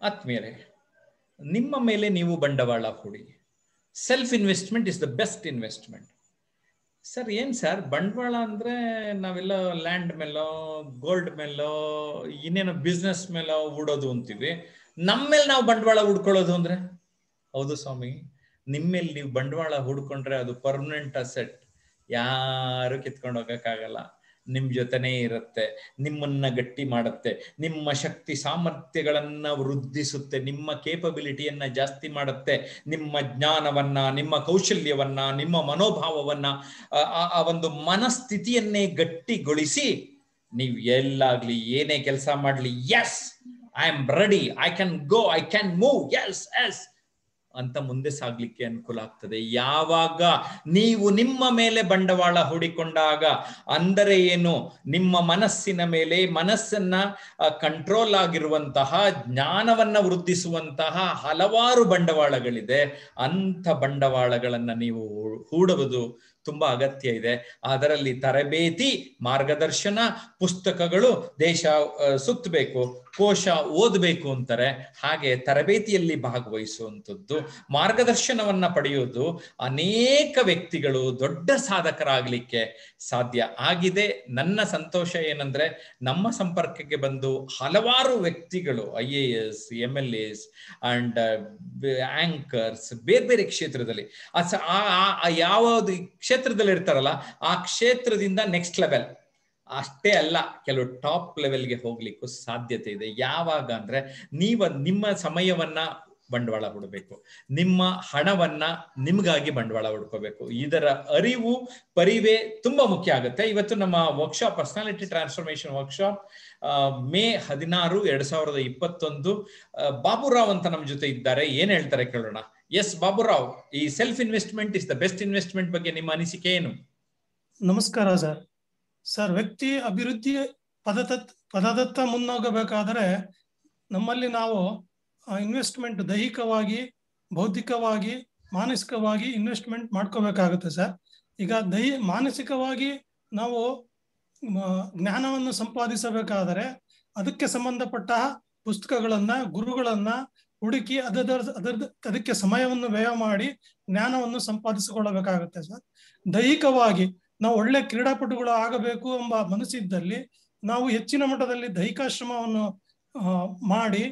ಆತ್ಮೀಯರೇ ನಿಮ್ಮ ಮೇಲೆ ನೀವು ಬಂಡವಾಳ ಹೂಡಿ self investment is the best investment sir ಏನ್ ಸರ್ ಬಂಡವಾಳ ಅಂದ್ರೆ ನಾವೆಲ್ಲ ಲ್ಯಾಂಡ್ ಮೇಲೋ ಗೋಲ್ಡ್ ಮೇಲೋ ಇನ್ನೇನೋ ಬಿಸ್ನೆಸ್ ಮೇಲೋ ಹೂಡೋದು ಅಂತೀವಿ ನಮ್ಮ ಮೇಲೆ ನಾವು ಬಂಡವಾಳ ಹೂಡ್ಕೊಳ್ಳೋದು ಅಂದ್ರೆ ಹೌದು ಸ್ವಾಮಿ ನಿಮ್ಮೇಲೆ ನೀವು ಬಂಡವಾಳ ಹೂಡ್ಕೊಂಡ್ರೆ ಅದು ಪರ್ಮನೆಂಟ್ ಅಸೆಟ್ ಯಾರು ಕಿತ್ಕೊಂಡು ಹೋಗಕ್ಕಾಗಲ್ಲ ನಿಮ್ ಜೊತೆನೇ ಇರುತ್ತೆ ನಿಮ್ಮನ್ನ ಗಟ್ಟಿ ಮಾಡುತ್ತೆ ನಿಮ್ಮ ಶಕ್ತಿ ಸಾಮರ್ಥ್ಯಗಳನ್ನ ವೃದ್ಧಿಸುತ್ತೆ ನಿಮ್ಮ ಕೇಪಬಿಲಿಟಿಯನ್ನ ಜಾಸ್ತಿ ಮಾಡುತ್ತೆ ನಿಮ್ಮ ಜ್ಞಾನವನ್ನ ನಿಮ್ಮ ಕೌಶಲ್ಯವನ್ನ ನಿಮ್ಮ ಮನೋಭಾವವನ್ನ ಆ ಒಂದು ಮನಸ್ಥಿತಿಯನ್ನೇ ಗಟ್ಟಿಗೊಳಿಸಿ ನೀವು ಎಲ್ಲಾಗ್ಲಿ ಏನೇ ಕೆಲಸ ಮಾಡ್ಲಿ yes I am ready I can go I can move yes yes ಅಂತ ಮುಂದೆ ಸಾಗ್ಲಿಕ್ಕೆ ಅನುಕೂಲ ಆಗ್ತದೆ ಯಾವಾಗ ನೀವು ನಿಮ್ಮ ಮೇಲೆ ಬಂಡವಾಳ ಹೂಡಿಕೊಂಡಾಗ ಅಂದರೆ ಏನು ನಿಮ್ಮ ಮನಸ್ಸಿನ ಮೇಲೆ ಮನಸ್ಸನ್ನ ಕಂಟ್ರೋಲ್ ಆಗಿರುವಂತಹ ಜ್ಞಾನವನ್ನ ವೃದ್ಧಿಸುವಂತಹ ಹಲವಾರು ಬಂಡವಾಳಗಳಿದೆ ಅಂಥ ಬಂಡವಾಳಗಳನ್ನ ನೀವು ಹೂಡುವುದು ತುಂಬಾ ಅಗತ್ಯ ಇದೆ ಅದರಲ್ಲಿ ತರಬೇತಿ ಮಾರ್ಗದರ್ಶನ ಪುಸ್ತಕಗಳು ದೇಶ ಸುತ್ತಬೇಕು ಕೋಶ ಓದಬೇಕು ಅಂತಾರೆ ಹಾಗೆ ತರಬೇತಿಯಲ್ಲಿ ಭಾಗವಹಿಸುವಂಥದ್ದು ಮಾರ್ಗದರ್ಶನವನ್ನ ಪಡೆಯೋದು ಅನೇಕ ವ್ಯಕ್ತಿಗಳು ದೊಡ್ಡ ಸಾಧಕರಾಗಲಿಕ್ಕೆ ಸಾಧ್ಯ ಆಗಿದೆ ನನ್ನ ಸಂತೋಷ ಏನಂದ್ರೆ ನಮ್ಮ ಸಂಪರ್ಕಕ್ಕೆ ಬಂದು ಹಲವಾರು ವ್ಯಕ್ತಿಗಳು I A S M L S and anchors ಬೇರೆ ಬೇರೆ ಕ್ಷೇತ್ರದಲ್ಲಿ ಯಾವುದು ಕ್ಷೇತ್ರದಲ್ಲಿ ಇರ್ತಾರಲ್ಲ ಆ ಕ್ಷೇತ್ರದಿಂದ ನೆಕ್ಸ್ಟ್ ಲೆವೆಲ್ ಅಷ್ಟೇ ಅಲ್ಲ ಕೆಲವು ಟಾಪ್ ಲೆವೆಲ್ಗೆ ಹೋಗ್ಲಿಕ್ಕೂ ಸಾಧ್ಯತೆ ಇದೆ ಯಾವಾಗ ಅಂದ್ರೆ ನೀವ ನಿಮ್ಮ ಸಮಯವನ್ನ ಬಂಡವಾಳ ಹೂಡಬೇಕು ನಿಮ್ಮ ಹಣವನ್ನ ನಿಮ್ಗಾಗಿ ಬಂಡವಾಳ ಹುಡ್ಕೋಬೇಕು ಇದರ ಅರಿವು ಪರಿವೆ ತುಂಬಾ ಮುಖ್ಯ ಆಗುತ್ತೆ ಇವತ್ತು ನಮ್ಮ workshop personality transformation workshop May ಹದಿನಾರು ಎರಡ್ ಸಾವಿರದ ಇಪ್ಪತ್ತೊಂದು ಬಾಬುರಾವ್ ಅಂತ ನಮ್ಮ ಜೊತೆ ಇದ್ದಾರೆ ಏನ್ ಹೇಳ್ತಾರೆ ಕೇಳೋಣ ಎಸ್ ಬಾಬುರಾವ್ ಈ self investment is the best investment ಬಗ್ಗೆ ನಿಮ್ಮ ಅನಿಸಿಕೆ ಏನು ನಮಸ್ಕಾರ ಸರ್ ಸರ್ ವ್ಯಕ್ತಿ ಅಭಿವೃದ್ಧಿ ಪದದತ್ ಪದದತ್ತ ಮುನ್ನೋಗಬೇಕಾದರೆ ನಮ್ಮಲ್ಲಿ ನಾವು ಇನ್ವೆಸ್ಟ್ಮೆಂಟ್ ದೈಹಿಕವಾಗಿ ಬೌದ್ಧಿಕವಾಗಿ ಮಾನಸಿಕವಾಗಿ ಇನ್ವೆಸ್ಟ್ಮೆಂಟ್ ಮಾಡ್ಕೋಬೇಕಾಗುತ್ತೆ ಸರ್ ಈಗ ದೈ ಮಾನಸಿಕವಾಗಿ ನಾವು ಜ್ಞಾನವನ್ನು ಸಂಪಾದಿಸಬೇಕಾದರೆ ಅದಕ್ಕೆ ಸಂಬಂಧಪಟ್ಟ ಪುಸ್ತಕಗಳನ್ನ ಗುರುಗಳನ್ನ ಹುಡುಕಿ ಅದರ ಅದರ ಅದಕ್ಕೆ ಸಮಯವನ್ನು ವ್ಯಯ ಮಾಡಿ ಜ್ಞಾನವನ್ನು ಸಂಪಾದಿಸಿಕೊಳ್ಳಬೇಕಾಗುತ್ತೆ ಸರ್ ದೈಹಿಕವಾಗಿ ನಾವು ಒಳ್ಳೆ ಕ್ರೀಡಾಪಟುಗಳು ಆಗಬೇಕು ಎಂಬ ಮನಸ್ಸಿದ್ದಲ್ಲಿ ನಾವು ಹೆಚ್ಚಿನ ಮಟ್ಟದಲ್ಲಿ ದೈಹಿಕಾಶ್ರಮವನ್ನು ಮಾಡಿ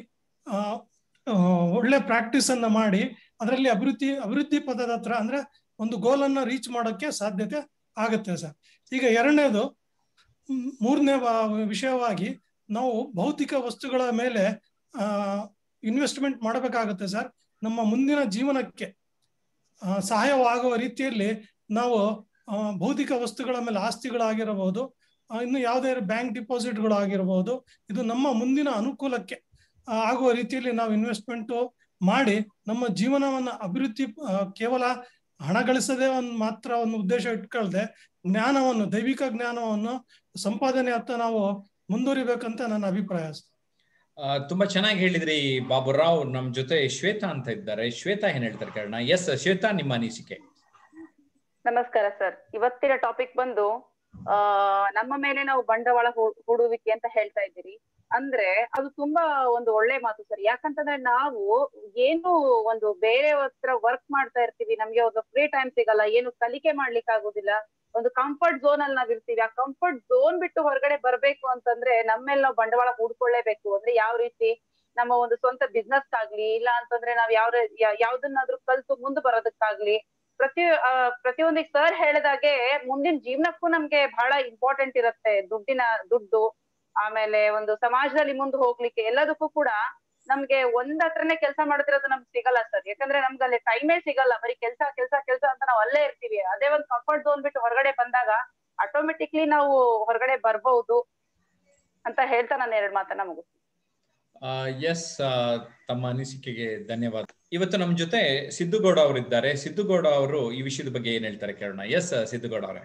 ಒಳ್ಳೆ ಪ್ರಾಕ್ಟೀಸ್ ಅನ್ನ ಮಾಡಿ ಅದರಲ್ಲಿ ಅಭಿವೃದ್ಧಿ ಅಭಿವೃದ್ಧಿ ಪದದ ಹತ್ರ ಅಂದ್ರೆ ಒಂದು ಗೋಲನ್ನ ರೀಚ್ ಮಾಡೋಕ್ಕೆ ಸಾಧ್ಯತೆ ಆಗುತ್ತೆ ಸರ್ ಈಗ ಎರಡನೇದು ಮೂರನೇ ವಿಷಯವಾಗಿ ನಾವು ಭೌತಿಕ ವಸ್ತುಗಳ ಮೇಲೆ ಇನ್ವೆಸ್ಟ್ಮೆಂಟ್ ಮಾಡಬೇಕಾಗುತ್ತೆ ಸರ್ ನಮ್ಮ ಮುಂದಿನ ಜೀವನಕ್ಕೆ ಸಹಾಯವಾಗುವ ರೀತಿಯಲ್ಲಿ ನಾವು ಭೌತಿಕ ವಸ್ತುಗಳ ಮೇಲೆ ಆಸ್ತಿಗಳಾಗಿರಬಹುದು ಇನ್ನು ಯಾವುದೇ ಬ್ಯಾಂಕ್ ಡಿಪಾಸಿಟ್ಗಳು ಆಗಿರಬಹುದು ಇದು ನಮ್ಮ ಮುಂದಿನ ಅನುಕೂಲಕ್ಕೆ ಆಗುವ ರೀತಿಯಲ್ಲಿ ನಾವು ಇನ್ವೆಸ್ಟ್ಮೆಂಟ್ ಮಾಡಿ ನಮ್ಮ ಜೀವನವನ್ನ ಅಭಿವೃದ್ಧಿ ಕೇವಲ ಹಣ ಗಳಿಸದೆ ಒಂದು ಮಾತ್ರ ಒಂದು ಉದ್ದೇಶ ಇಟ್ಕೊಳ್ದೆ ಜ್ಞಾನವನ್ನು ದೈವಿಕ ಜ್ಞಾನವನ್ನು ಸಂಪಾದನೆ ಹತ್ತ ನಾವು ಮುಂದುವರಿಬೇಕಂತ ನನ್ನ ಅಭಿಪ್ರಾಯ ತುಂಬಾ ಚೆನ್ನಾಗಿ ಹೇಳಿದ್ರಿ ಬಾಬುರಾವ್ ನಮ್ ಜೊತೆ ಶ್ವೇತಾ ಅಂತ ಇದ್ದಾರೆ ಶ್ವೇತಾ ಏನ್ ಹೇಳ್ತಾರೆ ಕಾರಣ ಎಸ್ ಶ್ವೇತಾ ನಿಮ್ಮ ಅನಿಸಿಕೆ ನಮಸ್ಕಾರ ಸರ್ ಇವತ್ತಿನ ಟಾಪಿಕ್ ಬಂದು ಆ ನಮ್ಮ ಮೇಲೆ ನಾವು ಬಂಡವಾಳ ಹೂಡುವಿಕೆ ಅಂತ ಹೇಳ್ತಾ ಇದ್ದೀರಿ ಅಂದ್ರೆ ಅದು ತುಂಬಾ ಒಂದು ಒಳ್ಳೆ ಮಾತು ಸರ್ ಯಾಕಂತಂದ್ರೆ ನಾವು ಏನು ಒಂದು ಬೇರೆ ಹತ್ರ ವರ್ಕ್ ಮಾಡ್ತಾ ಇರ್ತೀವಿ ನಮ್ಗೆ ಒಂದು ಫ್ರೀ ಟೈಮ್ ಸಿಗಲ್ಲ ಏನು ಕಲಿಕೆ ಮಾಡ್ಲಿಕ್ಕೆ ಆಗುದಿಲ್ಲ ಒಂದು ಕಂಫರ್ಟ್ ಝೋನ್ ಅಲ್ಲಿ ನಾವ್ ಇರ್ತೀವಿ ಆ ಕಂಫರ್ಟ್ ಝೋನ್ ಬಿಟ್ಟು ಹೊರಗಡೆ ಬರ್ಬೇಕು ಅಂತಂದ್ರೆ ನಮ್ಮೇಲೆ ನಾವು ಬಂಡವಾಳ ಹೂಡ್ಕೊಳ್ಳೇಬೇಕು ಅಂದ್ರೆ ಯಾವ ರೀತಿ ನಮ್ಮ ಒಂದು ಸ್ವಂತ ಬಿಸ್ನೆಸ್ ಆಗ್ಲಿ ಇಲ್ಲ ಅಂತಂದ್ರೆ ನಾವ್ ಯಾವ ಯಾವ್ದನ್ನಾದ್ರೂ ಕಲ್ತು ಮುಂದೆ ಬರೋದಕ್ಕಾಗ್ಲಿ ಪ್ರತಿ ಪ್ರತಿಯೊಂದಿಗೆ ಸರ್ ಹೇಳಿದಾಗೆ ಮುಂದಿನ ಜೀವನಕ್ಕೂ ನಮ್ಗೆ ಬಹಳ ಇಂಪಾರ್ಟೆಂಟ್ ಇರುತ್ತೆ ದುಡ್ಡಿನ ದುಡ್ಡು ಆಮೇಲೆ ಒಂದು ಸಮಾಜದಲ್ಲಿ ಮುಂದೆ ಹೋಗ್ಲಿಕ್ಕೆ ಎಲ್ಲದಕ್ಕೂ ಕೂಡ ನಮ್ಗೆ ಒಂದ್ ಹತ್ರನೇ ಕೆಲಸ ಮಾಡ್ತಿರೋದು ನಮ್ಗೆ ಸಿಗಲ್ಲ ಸರ್ ಯಾಕಂದ್ರೆ ನಮ್ಗೆ ಅಲ್ಲಿ ಟೈಮೇ ಸಿಗಲ್ಲ ಬರೀ ಕೆಲ್ಸ ಕೆಲ್ಸ ಕೆಲ್ಸ ಅಂತ ನಾವು ಅಲ್ಲೇ ಇರ್ತೀವಿ ಅದೇ ಒಂದ್ ಕಂಫರ್ಟ್ ಝೋನ್ ಬಿಟ್ಟು ಹೊರಗಡೆ ಬಂದಾಗ ಆಟೋಮೆಟಿಕ್ಲಿ ನಾವು ಹೊರಗಡೆ ಬರ್ಬಹುದು ಅಂತ ಹೇಳ್ತಾ ನಾನು ಎರಡ್ ಮಾತನ್ನ ಮುಗಿಸ್ತೀನಿ ಎಸ್ ತಮ್ಮ ಅನಿಸಿಕೆಗೆ ಧನ್ಯವಾದ ಇವತ್ತು ನಮ್ಮ ಜೊತೆ ಸಿದ್ದುಗೌಡ ಅವರಿದ್ದಾರೆ ಸಿದ್ದುಗೌಡ ಅವರು ಈ ವಿಷಯದ ಬಗ್ಗೆ ಏನ್ ಹೇಳ್ತಾರೆ ಕೇಳೋಣ ಎಸ್ ಸಿದ್ದುಗೌಡ ಅವರೇ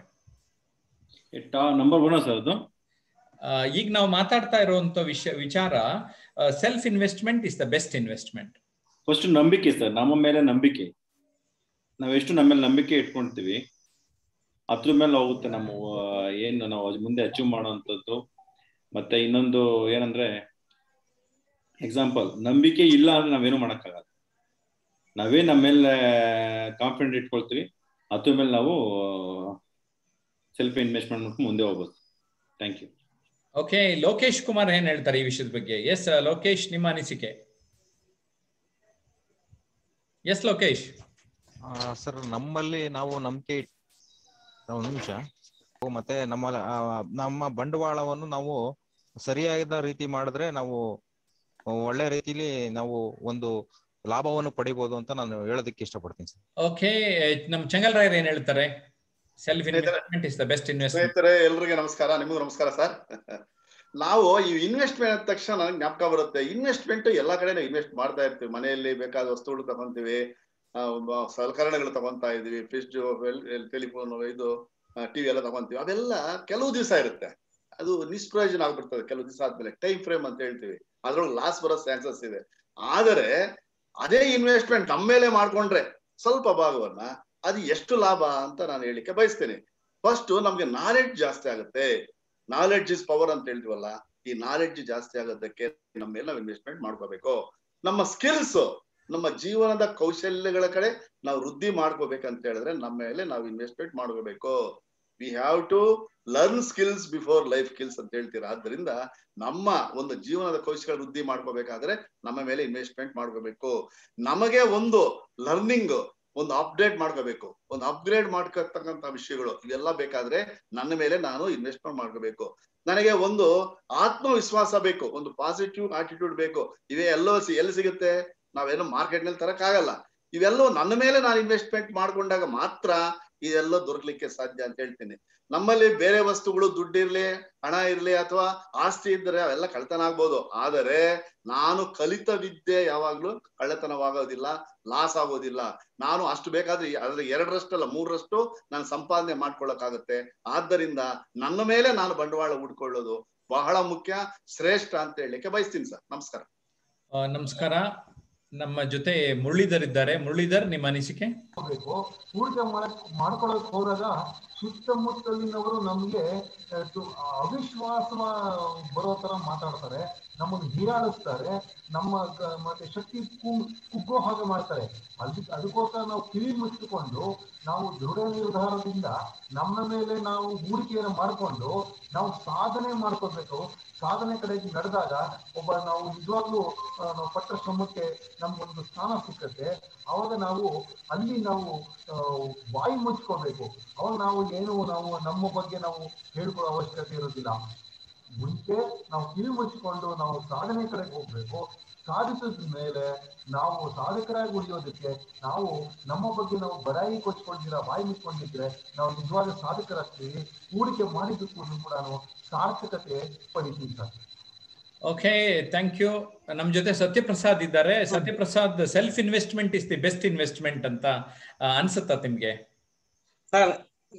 ನಂಬರ್ ಒನ್ ಸರ್ ಅದು ಈಗ ನಾವು ಮಾತಾಡ್ತಾ ಇರುವಂತ ವಿಷಯ ವಿಚಾರ self investment is the best investment first ನಂಬಿಕೆ ಸರ್ ನಮ್ಮ ಮೇಲೆ ನಂಬಿಕೆ ನಾವೆಷ್ಟು ನಮ್ಮ ಮೇಲೆ ನಂಬಿಕೆ ಇಟ್ಕೊಂತೀವಿ ಅದ್ರ ಮೇಲೆ ಹೋಗುತ್ತೆ ನಮ್ಮ ಏನು ನಾವು ಮುಂದೆ ಅಚೀವ್ ಮಾಡೋವಂಥದ್ದು ಮತ್ತೆ ಇನ್ನೊಂದು ಏನಂದ್ರೆ ಎಕ್ಸಾಂಪಲ್ ನಂಬಿಕೆ ಇಲ್ಲ ಅಂದ್ರೆ ನಾವೇನು ಮಾಡೋಕ್ಕಾಗಲ್ಲ ನಾವೇ ನಮ್ಮ ಮೇಲೆ ಕಾನ್ಫಿಡೆಂಟ್ ಇಟ್ಕೊಳ್ತೀವಿ ಅದ್ರ ಮೇಲೆ ನಾವು ಸೆಲ್ಫ್ ಇನ್ವೆಸ್ಟ್ಮೆಂಟ್ ಮಾಡ್ಕೊಂಡು ಮುಂದೆ ಹೋಗ್ಬೋದು thank you okay Lokesh Kumar ಏನ್ ಹೇಳ್ತಾರೆ ಈ ವಿಷಯದ ಬಗ್ಗೆ ಎಸ್ ಲೋಕೇಶ್ ನಿಮ್ಮ ಅನಿಸಿಕೆ ಎಸ್ ಲೋಕೇಶ್ ಸರ್ ನಮ್ಮಲ್ಲಿ ನಾವು ನಂಬಿಕೆ ಇಟ್- ಒಂದು ನಿಮಿಷ ಮತ್ತೆ ನಮ್ಮ ಆ, ನಮ್ಮ ಬಂಡವಾಳವನ್ನು ನಾವು ಸರಿಯಾದ ರೀತಿ ಮಾಡಿದ್ರೆ ನಾವು ಒಳ್ಳೆ ರೀತಿಲಿ ನಾವು ಒಂದು ಲಾಭವನ್ನು ಪಡಿಬಹುದು ಅಂತ ನಾನು ಹೇಳೋದಕ್ಕೆ ಇಷ್ಟಪಡ್ತೀನಿ ಸರ್ ಓಕೆ ನಮ್ ಚಂಗಲ್ ರಾಯರ್ ಏನ್ ಹೇಳ್ತಾರೆ self investment is the best investment ಸ್ನೇಹಿತರೆ ಎಲ್ರಿಗೆ ನಮಸ್ಕಾರ ನಿಮಗೂ ನಮಸ್ಕಾರ ಸರ್ ನಾವು ಈ ಇನ್ವೆಸ್ಟ್ಮೆಂಟ್ ಅಂದ ತಕ್ಷಣ ನನಗೆ ಜ್ಞಾಪಕ ಬರುತ್ತೆ ಇನ್ವೆಸ್ಟ್ಮೆಂಟ್ ಎಲ್ಲಾ ಕಡೆ ಇನ್ವೆಸ್ಟ್ ಮಾಡ್ತಾ ಇರ್ತೀವಿ ಮನೆಯಲ್ಲಿ ಬೇಕಾದ ವಸ್ತುಗಳು ತಗೊಂತೀವಿ ಆ, ಬ- ಸಲಕರಣೆಗಳು ತಗೊಂತಾ ಇದೀವಿ ಫ್ರಿಜ್ ಟೆಲಿಫೋನ್ ಇದು ಟಿವಿ ಎಲ್ಲ ತಗೊಂತೀವಿ ಅದೆಲ್ಲ ಕೆಲವು ದಿವಸ ಇರುತ್ತೆ ಅದು ನಿಷ್ಪ್ರಯೋಜನ ಆಗ್ಬಿಡ್ತದೆ ಕೆಲವು ದಿವಸ ಆದ್ಮೇಲೆ ಟೈಮ್ ಫ್ರೇಮ್ ಅಂತ ಹೇಳ್ತೀವಿ ಅದ್ರೊಳಗೆ ಲಾಸ್ ಬರೋ ಚಾನ್ಸಸ್ ಇದೆ ಆದರೆ ಅದೇ ಇನ್ವೆಸ್ಟ್ಮೆಂಟ್ ನಮ್ಮ ಮೇಲೆ ಮಾಡ್ಕೊಂಡ್ರೆ ಸ್ವಲ್ಪ ಭಾಗವನ್ನ ಅದು ಎಷ್ಟು ಲಾಭ ಅಂತ ನಾನು ಹೇಳಿಕ್ಕೆ ಬಯಸ್ತೇನೆ ಫಸ್ಟ್ ನಮ್ಗೆ ನಾಲೆಡ್ಜ್ ಜಾಸ್ತಿ ಆಗುತ್ತೆ ನಾಲೆಡ್ಜ್ ಇಸ್ ಪವರ್ ಅಂತ ಹೇಳ್ತೀವಲ್ಲ ಈ ನಾಲೆಡ್ಜ್ ಜಾಸ್ತಿ ಆಗೋದಕ್ಕೆ ನಮ್ಮ ಮೇಲೆ ನಾವು ಇನ್ವೆಸ್ಟ್ಮೆಂಟ್ ಮಾಡ್ಕೋಬೇಕು ನಮ್ಮ ಸ್ಕಿಲ್ಸ್ ನಮ್ಮ ಜೀವನದ ಕೌಶಲ್ಯಗಳ ಕಡೆ ನಾವು ವೃದ್ಧಿ ಮಾಡ್ಕೋಬೇಕಂತ ಹೇಳಿದ್ರೆ ನಮ್ಮ ಮೇಲೆ ನಾವು ಇನ್ವೆಸ್ಟ್ಮೆಂಟ್ ಮಾಡ್ಕೋಬೇಕು we have to learn skills before life skills ಅಂತ ಹೇಳ್ತೀರಾ ಆದ್ದರಿಂದ ನಮ್ಮ ಒಂದು ಜೀವನದ ಕೌಶಲ್ಯ ವೃದ್ಧಿ ಮಾಡ್ಕೋಬೇಕಾದ್ರೆ ನಮ್ಮ ಮೇಲೆ ಇನ್ವೆಸ್ಟ್ಮೆಂಟ್ ಮಾಡ್ಕೋಬೇಕು ನಮಗೆ ಒಂದು ಲರ್ನಿಂಗ್ ಒಂದು ಅಪ್ಡೇಟ್ ಮಾಡ್ಕೋಬೇಕು ಒಂದು ಅಪ್ಗ್ರೇಡ್ ಮಾಡ್ಕೊತಕ್ಕಂತ ವಿಷಯಗಳು ಇವೆಲ್ಲ ಬೇಕಾದ್ರೆ ನನ್ನ ಮೇಲೆ ನಾನು ಇನ್ವೆಸ್ಟ್ಮೆಂಟ್ ಮಾಡ್ಕೋಬೇಕು ನನಗೆ ಒಂದು ಆತ್ಮವಿಶ್ವಾಸ ಬೇಕು ಒಂದು ಪಾಸಿಟಿವ್ ಆಟಿಟ್ಯೂಡ್ ಬೇಕು ಇವೇ ಎಲ್ಲೋ ಸಿ- ಎಲ್ಲಿ ಸಿಗುತ್ತೆ ನಾವೇನೋ ಮಾರ್ಕೆಟ್ ನಲ್ಲಿ ತರಕ್ಕಾಗಲ್ಲ ಇವೆಲ್ಲವೂ ನನ್ನ ಮೇಲೆ ನಾನು ಇನ್ವೆಸ್ಟ್ಮೆಂಟ್ ಮಾಡ್ಕೊಂಡಾಗ ಮಾತ್ರ ಇದೆಲ್ಲ ದೊರಕಲಿಕ್ಕೆ ಸಾಧ್ಯ ಅಂತ ಹೇಳ್ತೀನಿ ನಮ್ಮಲ್ಲಿ ಬೇರೆ ವಸ್ತುಗಳು ದುಡ್ಡಿರ್ಲಿ ಹಣ ಇರ್ಲಿ ಅಥವಾ ಆಸ್ತಿ ಇದ್ರೆ ಅವೆಲ್ಲ ಕಳ್ತನ ಆಗ್ಬೋದು ಆದರೆ ನಾನು ಕಲಿತ ವಿದ್ಯೆ ಯಾವಾಗ್ಲೂ ಕಳ್ಳತನವಾಗೋದಿಲ್ಲ ಲಾಸ್ ಆಗೋದಿಲ್ಲ ನಾನು ಅಷ್ಟು ಬೇಕಾದ್ರೆ ಅದ್ರ ಎರಡರಷ್ಟಲ್ಲ ಮೂರರಷ್ಟು ನಾನು ಸಂಪಾದನೆ ಮಾಡ್ಕೊಳ್ಳೋಕ್ಕಾಗತ್ತೆ ಆದ್ದರಿಂದ ನನ್ನ ಮೇಲೆ ನಾನು ಬಂಡವಾಳ ಹೂಡ್ಕೊಳ್ಳೋದು ಬಹಳ ಮುಖ್ಯ ಶ್ರೇಷ್ಠ ಅಂತ ಹೇಳಲಿಕ್ಕೆ ಬಯಸ್ತೀನಿ ಸರ್ ನಮಸ್ಕಾರ ನಮಸ್ಕಾರ ನಮ್ಮ ಜೊತೆ ಮುರಳೀಧರ್ ಇದ್ದಾರೆ ಮುರಳೀಧರ್ ನಿಮ್ಮ ಅನಿಸಿಕೆ ಬೇಕು ಹೂಡಿಕೆ ಮಾಡಕ್ ಮಾಡ್ಕೊಳಕ್ ಹೋದಾಗ ಸುತ್ತಮುತ್ತಲಿನವರು ನಮ್ಗೆ ಆ, ತು- ಅವಿಶ್ವಾಸ ಬರೋ ತರ ಮಾತಾಡ್ತಾರೆ ನಮ್ಮನ್ನು ಹೀಯಾಳಿಸ್ತಾರೆ ನಮ್ಮ ಗ- ಮತ್ತೆ ಶಕ್ತಿ ಕು- ಕುಗ್ಗೋ ಹಾಗೆ ಮಾಡ್ತಾರೆ ಅದಕ್ಕೆ ಅದಕ್ಕೋಸ್ಕರ ನಾವು ಕಿವಿ ಮುಚ್ಚಿಕೊಂಡು ನಾವು ದೃಢ ನಿರ್ಧಾರದಿಂದ ನಮ್ಮ ಮೇಲೆ ನಾವು ಹೂಡಿಕೆಯನ್ನು ಮಾಡಿಕೊಂಡು ನಾವು ಸಾಧನೆ ಮಾಡ್ಕೋಬೇಕು ಸಾಧನೆ ಕಡೆಗೆ ನಡೆದಾಗ ಒಬ್ಬ ನಾವು ನಿಜವಾಗ್ಲೂ ಆ, ನಾವು ಪಟ್ಟ ಶ್ರಮಕ್ಕೆ ನಮ್ಗೊಂದು ಸ್ಥಾನ ಸಿಕ್ಕತ್ತೆ ಅವಾಗ ನಾವು ಅಲ್ಲಿ ನಾವು ಆ, ಬಾಯಿ ಮುಚ್ಕೋಬೇಕು ಅವಾಗ ನಾವು ಏನು ನಾವು ನಮ್ಮ ಬಗ್ಗೆ ನಾವು ಹೇಳ್ಕೊಳ್ಳೋ ಅವಶ್ಯಕತೆ ಇರೋದಿಲ್ಲ ಮುಂಚೆ ನಾವು ಕಿವಿ ಮುಚ್ಚಿಕೊಂಡು ನಾವು ಸಾಧನೆ ಕಡೆಗೆ ಹೋಗ್ಬೇಕು ಸಾಧಿಸಿದ ಮೇಲೆ ನಾವು ಸಾಧಕರಾಗಿ ಉಳಿಯೋದಕ್ಕೆ ನಾವು ನಮ್ಮ ಬಗ್ಗೆ ನಾವು ಬಡಾಯಿ ಕೊಚ್ಕೊಂಡಿರ ಬಾಯಿ ಮುಚ್ಕೊಂಡಿದ್ರೆ ನಾವು ನಿಜವಾದ ಸಾಧಕರಾಗ್ತೀವಿ ಹೂಡಿಕೆ ಮಾಡಿದ್ದಕ್ಕೂ ಕೂಡ ನಾವು ಸಾರ್ಥಕತೆ ಪಡಿತೀವಿ ಸರ್ ಓಕೆ ಥ್ಯಾಂಕ್ ಯು ನಮ್ ಜೊತೆ ಸತ್ಯಪ್ರಸಾದ್ ಇದ್ದಾರೆ Satyaprasad self investment is the best investment ಅಂತ ಆ, ಅನ್ಸುತ್ತಾ ನಿಮ್ಗೆ ಸರ್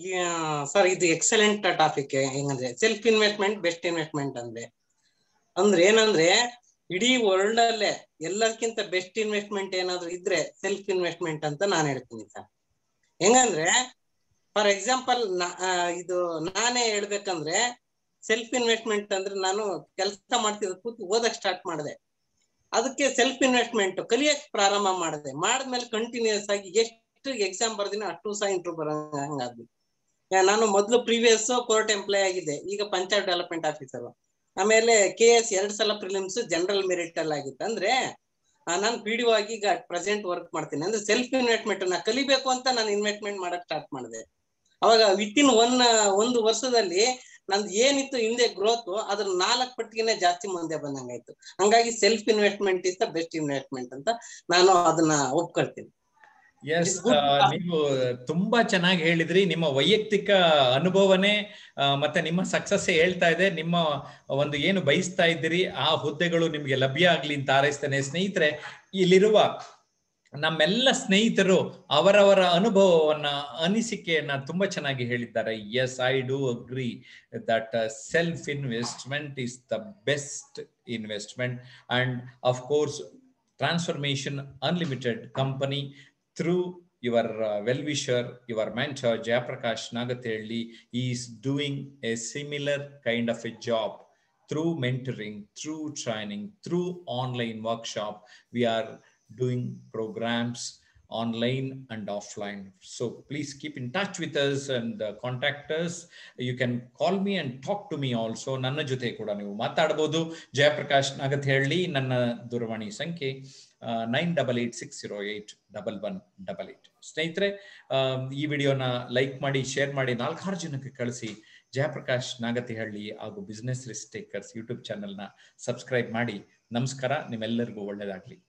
ಸರ್ ಇದು ಎಕ್ಸಲೆಂಟ್ ಟಾಪಿಕ್ ಹೆಂಗಂದ್ರೆ ಸೆಲ್ಫ್ ಇನ್ವೆಸ್ಟ್ಮೆಂಟ್ ಬೆಸ್ಟ್ ಇನ್ವೆಸ್ಟ್ಮೆಂಟ್ ಅಂದ್ರೆ ಅಂದ್ರೆ ಏನಂದ್ರೆ ಇಡೀ ವರ್ಲ್ಡ್ ಅಲ್ಲೇ ಎಲ್ಲಕ್ಕಿಂತ ಬೆಸ್ಟ್ ಇನ್ವೆಸ್ಟ್ಮೆಂಟ್ ಏನಾದ್ರು ಇದ್ರೆ ಸೆಲ್ಫ್ ಇನ್ವೆಸ್ಟ್ಮೆಂಟ್ ಅಂತ ನಾನು ಹೇಳ್ತೀನಿ ಸರ್ ಹೆಂಗಂದ್ರೆ ಫಾರ್ ಎಕ್ಸಾಂಪಲ್ ಇದು ನಾನೇ ಹೇಳ್ಬೇಕಂದ್ರೆ ಸೆಲ್ಫ್ ಇನ್ವೆಸ್ಟ್ಮೆಂಟ್ ಅಂದ್ರೆ ನಾನು ಕೆಲಸ ಮಾಡ್ತಿದ್ದ ಕೂತು ಓದಕ್ ಸ್ಟಾರ್ಟ್ ಮಾಡಿದೆ ಅದಕ್ಕೆ ಸೆಲ್ಫ್ ಇನ್ವೆಸ್ಟ್ಮೆಂಟ್ ಕಲಿಯಕ್ ಪ್ರಾರಂಭ ಮಾಡಿದೆ ಮಾಡಿದ್ಮೇಲೆ ಕಂಟಿನ್ಯೂಸ್ ಆಗಿ ಎಷ್ಟು ಎಕ್ಸಾಮ್ ಬರ್ದಿನ ಅಷ್ಟು ಸಹ ಇಂಟ್ರೂ ಬರಂಗಾದ್ವಿ ಯಾ, ನಾನು ಮೊದಲು ಪ್ರೀವಿಯಸ್ ಕೋರ್ಟ್ ಎಂಪ್ಲಾಯ್ ಆಗಿದ್ದೆ ಈಗ ಪಂಚಾಯತ್ ಡೆವಲಪ್ಮೆಂಟ್ ಆಫೀಸರ್ ಆಮೇಲೆ ಕೆ ಎಸ್ ಎರಡ್ ಸಲ ಪ್ರಿಲಿಮ್ಸ್ ಜನರಲ್ ಮೆರಿಟ್ ಅಲ್ಲಿ ಆಗಿತ್ತು ಅಂದ್ರೆ ನಾನು ಪಿ ಡಿ ಆಗಿ ಈಗ ಪ್ರೆಸೆಂಟ್ ವರ್ಕ್ ಮಾಡ್ತೀನಿ ಅಂದ್ರೆ ಸೆಲ್ಫ್ ಇನ್ವೆಸ್ಟ್ಮೆಂಟ್ ನಾ ಕಲಿಬೇಕು ಅಂತ ನಾನು ಇನ್ವೆಸ್ಟ್ಮೆಂಟ್ ಮಾಡಕ್ ಸ್ಟಾರ್ಟ್ ಮಾಡಿದೆ ಅವಾಗ ವಿತ್ ಇನ್ ಒನ್ ಒಂದು ವರ್ಷದಲ್ಲಿ ನಂದು ಏನಿತ್ತು ಹಿಂದೆ ಗ್ರೋತ್ ಅದ್ರ ನಾಲ್ಕು ಪಟ್ಟಿಗೆನೆ ಜಾಸ್ತಿ ಮುಂದೆ ಬಂದಂಗಾಯ್ತು ಹಂಗಾಗಿ self investment is the best investment ಅಂತ ನಾನು ಅದನ್ನ ಒಪ್ಕೊಳ್ತೀನಿ ಎಸ್ It's good. ನೀವು ತುಂಬಾ ಚೆನ್ನಾಗಿ ಹೇಳಿದ್ರಿ ನಿಮ್ಮ ವೈಯಕ್ತಿಕ ಅನುಭವನೇ ಆ, ಮತ್ತೆ ನಿಮ್ಮ ಸಕ್ಸಸ್ ಹೇಳ್ತಾ ಇದೆ ನಿಮ್ಮ ಒಂದು ಏನು ಬಯಸ್ತಾ ಇದ್ದೀರಿ ಆ ಹುದ್ದೆಗಳು ನಿಮ್ಗೆ ಲಭ್ಯ ಆಗ್ಲಿ ಅಂತ ಹಾರೈಸ್ತೇನೆ ಸ್ನೇಹಿತರೆ ಇಲ್ಲಿರುವ ನಮ್ಮೆಲ್ಲ ಸ್ನೇಹಿತರು ಅವರವರ ಅನುಭವವನ್ನ ಅನಿಸಿಕೆಯನ್ನ ತುಂಬಾ ಚೆನ್ನಾಗಿ ಹೇಳಿದ್ದಾರೆ yes I do agree that self investment is the best investment and of course transformation unlimited company through your uh, well-wisher, your mentor, Jayaprakash Nagathelli is doing a similar kind of a job through mentoring, through training, through online workshop. We are doing programs online and offline. So please keep in touch with us and uh, contact us. You can call me and talk to me also. ನನ್ನ ಜೊತೆ ಕೂಡ ನೀವು ಮಾತಾಡ್ಬೋದು ಜಯಪ್ರಕಾಶ್ ನಾಗತ್ ಹೇಳಿ ನನ್ನ ದೂರವಾಣಿ ಸಂಖ್ಯೆ nine double eight six zero eight double one double eight ಸ್ನೇಹಿತರೆ ಆ, ಈ ವಿಡಿಯೋನ ಲೈಕ್ ಮಾಡಿ ಶೇರ್ ಮಾಡಿ ನಾಲ್ಕಾರು ಜನಕ್ಕೆ ಕಳಿಸಿ ಜಯಪ್ರಕಾಶ್ ನಾಗತಿಹಳ್ಳಿ ಹಾಗೂ ಬಿಸ್ನೆಸ್ ರಿಸ್ಕ್ ಟೇಕರ್ಸ್ ಯೂಟ್ಯೂಬ್ ಚಾನೆಲ್ನ ಸಬ್ಸ್ಕ್ರೈಬ್ ಮಾಡಿ ನಮಸ್ಕಾರ ನಿಮ್ಮೆಲ್ಲರಿಗೂ ಒಳ್ಳೆಯದಾಗಲಿ